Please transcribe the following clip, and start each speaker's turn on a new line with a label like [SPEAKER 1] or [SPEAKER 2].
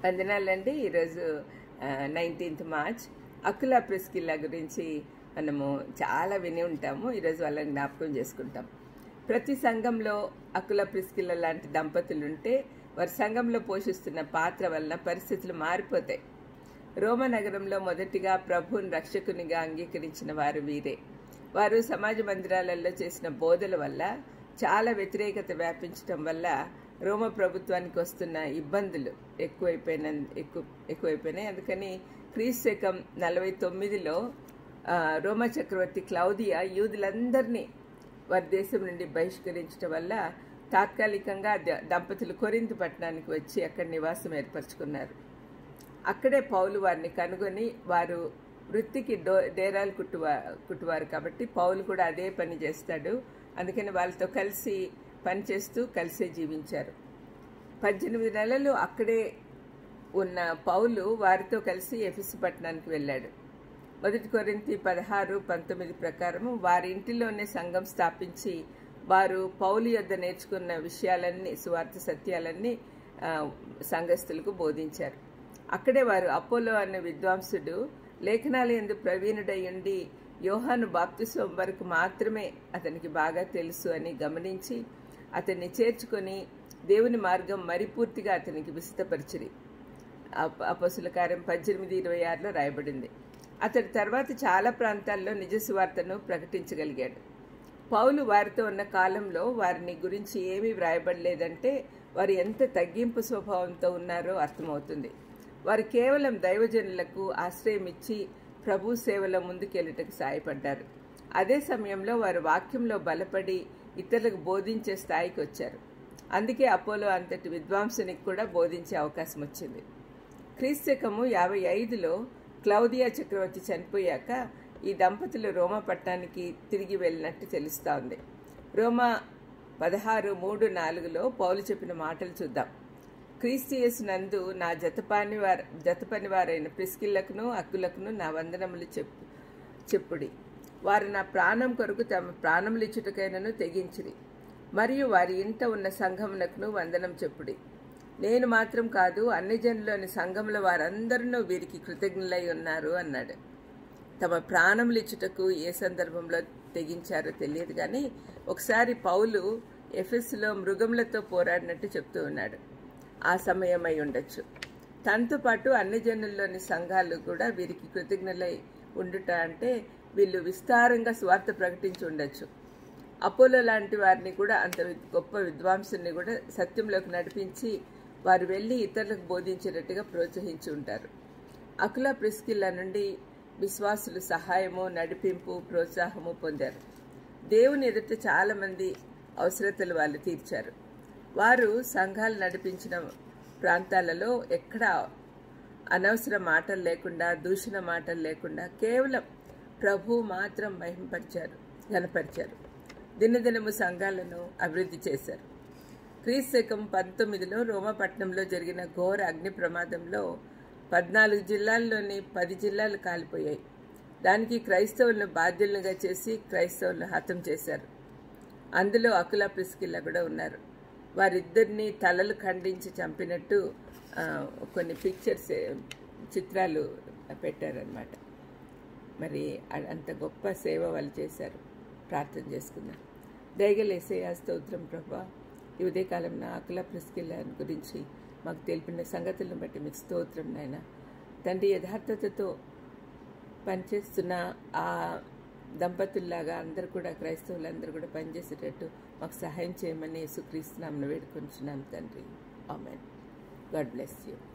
[SPEAKER 1] వందనాలండి ఈరోజు nineteenth March అకులా Priscilla గురించి మనము చాలా విని ఉంటాము ఈరోజు వాళ్ళని జ్ఞాపకం చేసుకుంటాం ప్రతి సంఘంలో అకుల ప్రిస్కిల్ల లాంటి దంపతులు ఉంటే వారి సంఘంలో పోషిస్తున్న పాత్ర వలన పరిస్థితులు మారిపోతాయి రోమ నగరంలో మొదటిగా ప్రభువుని రక్షకునిగా అంగీకరించిన వారు వీరే వారు సమాజ మందిరాలలో చేసిన బోధల వల్ల చాలా వ్యతిరేకత వ్యాపించటం వల్ల రోమ ప్రభుత్వానికి వస్తున్న ఇబ్బందులు ఎక్కువైపోయిన ఎక్కువ ఎక్కువైపోయినాయి అందుకని క్రీస్తు శకం నలభై తొమ్మిదిలో ఆ, రోమా చక్రవర్తి క్లౌదియా యూదులందరినీ వారి దేశం నుండి బహిష్కరించడం వల్ల తాత్కాలికంగా ద- దంపతులు కొరింత పట్టణానికి వచ్చి అక్కడ నివాసం ఏర్పరచుకున్నారు అక్కడే పౌలు వారిని కనుగొని వారు వృత్తికి డో డేరాలు కుట్టువా కుట్టువారు కాబట్టి పౌలు కూడా అదే పని చేస్తాడు అందుకని వాళ్ళతో కలిసి పనిచేస్తూ కలిసే జీవించారు పద్దెనిమిది నెలలు అక్కడే ఉన్న పౌలు వారితో కలిసి ఎఫెసు పట్టణానికి వెళ్ళాడు మొదటి కొరింతి పదహారు పంతొమ్మిది ప్రకారము వారి ఇంటిలోనే సంఘం స్థాపించి వారు పౌలు యొద్ద నేర్చుకున్న విషయాలన్నీ సువార్త సత్యాలన్నీ ఆ, సంఘస్థులకు బోధించారు అక్కడే వారు అపోలో అనే విద్వాంసుడు లేఖనాలు ఎందు ప్రవీణుడై ఉండి యోహాను బాప్తిస్వం వరకు మాత్రమే అతనికి బాగా తెలుసు అని గమనించి అతన్ని చేర్చుకొని దేవుని మార్గం మరిపూర్తిగా అతనికి విస్తపరిచిరి అప- అపొస్తలుల కార్యం పద్దెనిమిది ఇరవై ఆరులో రాయబడింది అతడి తర్వాత చాలా ప్రాంతాల్లో నిజ సువార్తను ప్రకటించగలిగాడు పౌలు వారితో ఉన్న కాలంలో వారిని గురించి ఏమీ వ్రాయబడలేదంటే వారు ఎంత తగ్గింపు స్వభావంతో ఉన్నారో అర్థమవుతుంది వారు కేవలం దైవజనులకు ఆశ్రయం ఇచ్చి ప్రభు సేవలో ముందుకెళ్ళటకు సాయపడ్డారు అదే సమయంలో వారు వాక్యంలో బలపడి ఇతరులకు బోధించే స్థాయికి వచ్చారు అందుకే అపోలో అంతటి విద్వాంసునికి కూడా బోధించే అవకాశం వచ్చింది క్రీస్తకము యాభై ఐదులో క్లౌదియా చక్రవర్తి చనిపోయాక ఈ దంపతులు రోమా పట్టణానికి తిరిగి వెళ్ళినట్టు తెలుస్తోంది రోమా పదహారు మూడు నాలుగులో పౌలు చెప్పిన మాటలు చూద్దాం క్రీస్తు యేసునందు నా జతపాని వార జతపని వారైన ప్రిస్కిల్లకును అక్కులకును నా వందనములు చెప్పు చెప్పుడి వారు నా ప్రాణం కొరకు తమ ప్రాణములు ఇచ్చుటకైనను తెగించిరి మరియు వారి ఇంట ఉన్న సంఘమునకును వందనం చెప్పుడి నేను మాత్రం కాదు అన్ని జనులోని సంఘముల వారందరూ వీరికి కృతజ్ఞులై ఉన్నారు అన్నాడు తమ ప్రాణములు ఇచ్చుటకు ఏ సందర్భంలో తెగించారో తెలియదు కానీ ఒకసారి పౌలు ఎఫెస్లో మృగములతో పోరాడినట్టు చెప్తూ ఉన్నాడు ఆ సమయమై ఉండొచ్చు తనతో పాటు అన్ని జనుల్లోని సంఘాలు కూడా వీరికి కృతజ్ఞులై ఉండుట అంటే వీళ్ళు విస్తారంగా స్వార్థ ప్రకటించి ఉండొచ్చు అపోలో లాంటి వారిని కూడా అంత వి- గొప్ప విద్వాంసుని కూడా సత్యంలోకి నడిపించి వారు వెళ్ళి ఇతరులకు బోధించేటట్టుగా ప్రోత్సహించి ఉంటారు అకుల ప్రిస్కిల్ల నుండి విశ్వాసులు సహాయము నడిపింపు ప్రోత్సాహము పొందారు దేవుని ఎదుట చాలామంది అవసరతలు వాళ్ళు తీర్చారు వారు సంఘాలు నడిపించిన ప్రాంతాలలో ఎక్కడ అనవసర మాటలు లేకుండా దూషణ మాటలు లేకుండా కేవలం ప్రభు మాత్రం మహింపరిచారు ఘనపరిచారు దినదినము సంఘాలను అభివృద్ధి చేశారు క్రీస్తకం పంతొమ్మిదిలో రోమపట్నంలో జరిగిన ఘోర అగ్ని ప్రమాదంలో పద్నాలుగు జిల్లాల్లోని పది జిల్లాలు కాలిపోయాయి దానికి క్రైస్తవులను బాధ్యులుగా చేసి క్రైస్తవులను హతం చేశారు అందులో అకుల ప్రిస్కిల్ల కూడా ఉన్నారు వారిద్దరిని తలలు ఖండించి చంపినట్టు ఆ, కొన్ని పిక్చర్స్ చిత్రాలు పెట్టారనమాట మరి అ- అంత గొప్ప సేవ వాళ్ళు చేశారు ప్రార్థన చేసుకున్నాం దయగలేసే స్తోత్రం ప్రభా ఈ ఉదయకాలం నా అకుల ప్రిస్కిల్ల గురించి మాకు తెలిపిన సంగతులను బట్టి మీకు స్తోత్రం నాయన తండ్రి యథార్థతతో పనిచేస్తున్న ఆ దంపతుల్లాగా అందరూ కూడా క్రైస్తవులందరూ కూడా పనిచేసేటట్టు మాకు సహాయం చేయమని యేసుక్రీస్తునామను వేడుకొంచున్నాం తండ్రి ఆమెన్ గాడ్ బ్లెస్ యూ